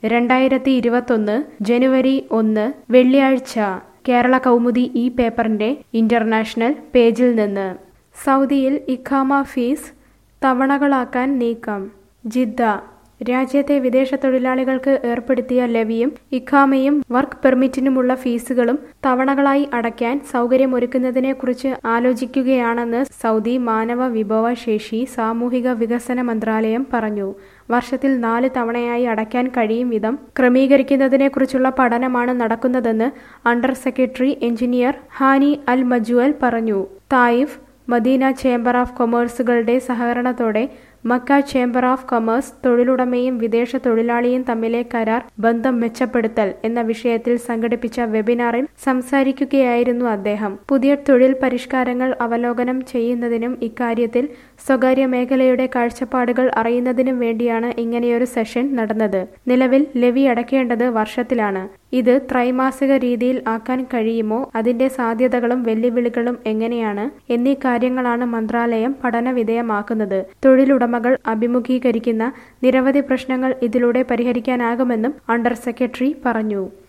രണ്ടായിരത്തി ഇരുപത്തൊന്ന് ജനുവരി ഒന്ന് വെള്ളിയാഴ്ച കേരള കൗമുദി ഈ പേപ്പറിന്റെ ഇന്റർനാഷണൽ പേജിൽ നിന്ന് സൗദിയിൽ ഇഖാമ ഫീസ് തവണകളാക്കാൻ നീക്കം ജിദ്ദ രാജ്യത്തെ വിദേശ തൊഴിലാളികൾക്ക് ഏർപ്പെടുത്തിയ ലെവിയും ഇഖാമയും വർക്ക് പെർമിറ്റിനുമുള്ള ഫീസുകളും തവണകളായി അടയ്ക്കാൻ സൗകര്യമൊരുക്കുന്നതിനെക്കുറിച്ച് ആലോചിക്കുകയാണെന്ന് സൗദി മാനവ വിഭവശേഷി സാമൂഹിക വികസന മന്ത്രാലയം പറഞ്ഞു വർഷത്തിൽ നാല് തവണയായി അടയ്ക്കാൻ കഴിയും വിധം ക്രമീകരിക്കുന്നതിനെക്കുറിച്ചുള്ള പഠനമാണ് നടക്കുന്നതെന്ന് അണ്ടർ സെക്രട്ടറി എഞ്ചിനീയർ ഹാനി അൽ മജുവൽ പറഞ്ഞു തായിഫ് മദീന ചേംബർ ഓഫ് കൊമേഴ്സുകളുടെ സഹകരണത്തോടെ മക്ക ചേംബർ ഓഫ് കൊമേഴ്സ് തൊഴിലുടമയും വിദേശ തൊഴിലാളിയും തമ്മിലെ കരാർ ബന്ധം മെച്ചപ്പെടുത്തൽ എന്ന വിഷയത്തിൽ സംഘടിപ്പിച്ച വെബിനാറിൽ സംസാരിക്കുകയായിരുന്നു അദ്ദേഹം പുതിയ തൊഴിൽ പരിഷ്കാരങ്ങൾ അവലോകനം ചെയ്യുന്നതിനും ഇക്കാര്യത്തിൽ സ്വകാര്യ മേഖലയുടെ കാഴ്ചപ്പാടുകൾ അറിയുന്നതിനും വേണ്ടിയാണ് ഇങ്ങനെയൊരു സെഷൻ നടന്നത് നിലവിൽ ലെവി അടയ്ക്കേണ്ടത് വർഷത്തിലാണ് ഇത് ത്രൈമാസിക രീതിയിൽ ആക്കാൻ കഴിയുമോ അതിന്റെ സാധ്യതകളും വെല്ലുവിളികളും എങ്ങനെയാണ് എന്നീ കാര്യങ്ങളാണ് മന്ത്രാലയം പഠന വിധേയമാക്കുന്നത് തൊഴിലുടമകൾ അഭിമുഖീകരിക്കുന്ന നിരവധി പ്രശ്നങ്ങൾ ഇതിലൂടെ പരിഹരിക്കാനാകുമെന്നും അണ്ടർ സെക്രട്ടറി പറഞ്ഞു